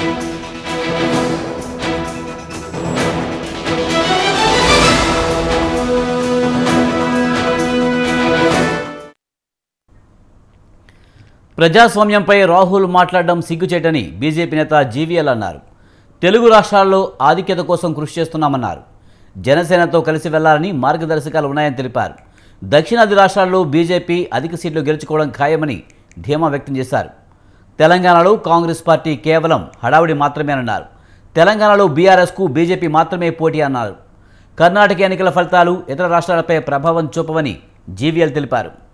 ప్రజాస్వామ్యంపై రాహుల్ మాట్లాడడం సిగ్గుచేటని బీజేపీ నేత జీవీఎల్ అన్నారు తెలుగు రాష్ట్రాల్లో ఆధిక్యత కోసం కృషి చేస్తున్నామన్నారు జనసేనతో కలిసి వెళ్లాలని మార్గదర్శకాలు ఉన్నాయని తెలిపారు దక్షిణాది రాష్ట్రాల్లో బీజేపీ అధిక సీట్లు గెలుచుకోవడం ఖాయమని ధీమా వ్యక్తం చేశారు తెలంగాణలో కాంగ్రెస్ పార్టీ కేవలం హడావుడి మాత్రమేనన్నారు తెలంగాణలో బీఆర్ఎస్కు బీజేపీ మాత్రమే పోటీ అన్నారు కర్ణాటక ఎన్నికల ఫలితాలు ఇతర రాష్ట్రాలపై ప్రభావం చూపవని జీవీఎల్ తెలిపారు